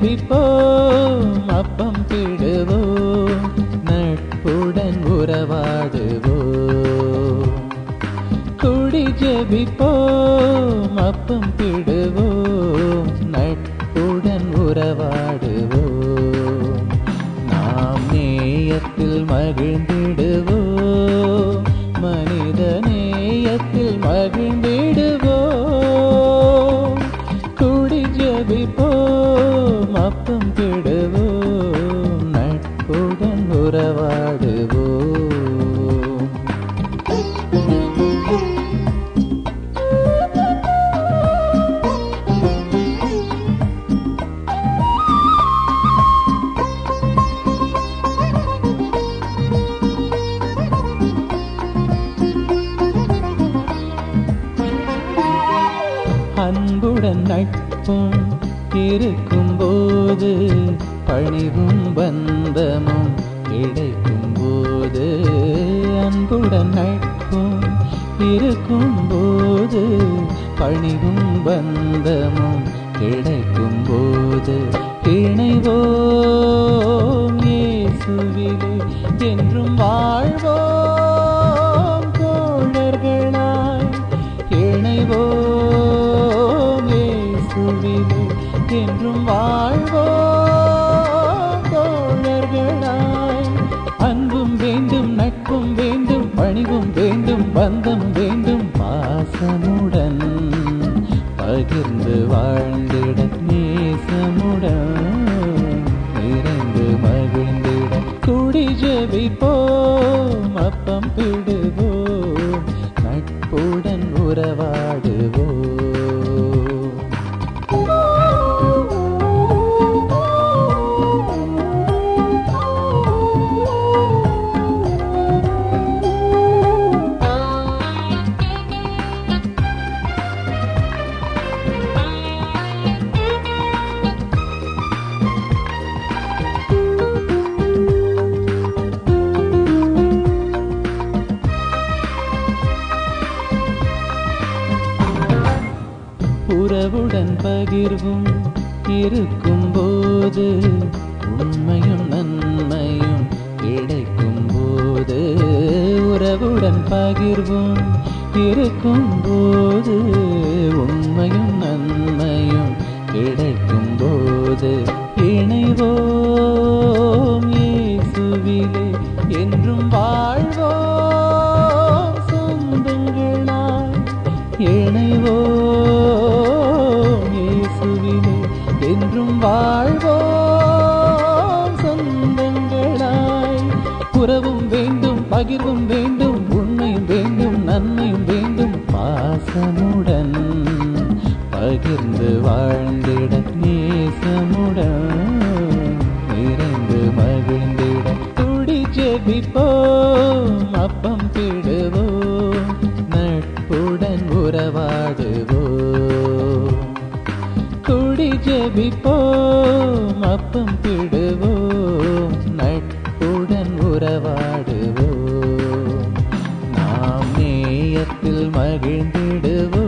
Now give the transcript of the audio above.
ஜெபிப்போம் அப்பம் பிடுவோம் நட்புடன் உறவாடுவோம் குடி ஜெபிப்போம் அப்பம் பிடுவோம் நட்புடன் உறவாடுவோம் நாம் நேயத்தில் மகிழ்ந்திடுவோம் மனித நேயத்தில் மகிழ்ந்திடுவோம் குடி ஜெபிப்போம் அப்பம் பிடுவோம் நட்புடன் உறவாடுவோம் அன்புடன் நட்பும் இருக்கும்போது பணிவும் பந்தமும் கிடைக்கும் போது அன்புடன் நட்பும் இருக்கும்போது பணிவும் பந்தமும் கிடைக்கும் போது இணைவோம் இயேசுவிலே என்றும் வாழ்வோம் தோழர்களாய் இணைவோம் இயேசுவிலே என்றும் வாழ்வோம் தோழர்களாய் அன்பும் வேண்டும் நட்பும் வேண்டும் பணிவும் வேண்டும் பந்தம் வேண்டும் பாசமுடன் பகிர்ந்து வாழ்ந்திட நேசமுடன் நிறைந்து மகிழ்ந்திட குடி ஜெபிப்போம் அப்பம் பிடுவோம் நட்புடன் உறவாடுவோம் உறவுடன் பகிர்வும் இருக்கும்போது உண்மையும் நன்மையும் கிடைக்கும் போது உறவுடன் பகிர்வும் இருக்கும்போது உண்மையும் நன்மையும் கிடைக்கும் போது இணைவோம் இயேசுவிலே என்றும் வாழ்வோம் சொந்தங்களாய் இணைவோம் இயேசுவிலே என்றும் வாழ்வோம் சொந்தங்களாய் உறவும் வேண்டும் பகிர்வும் வேண்டும் உண்மையும் வேண்டும் நன்மையும் வேண்டும் பாசமுடன் பகிர்ந்து வாழ்ந்திட நேசமுடன் நிறைந்து மகிழ்ந்திட துடி ஜெபிப்போம் அப்பம் பிடுவோம் நட்புடன் உறவாடுவோம் குடி ஜெபிப்போம் அப்பம் பிடுவோம் நட்புடன் உறவாடுவோம் நாம் நேயத்தில் மகிழ்ந்திடுவோம்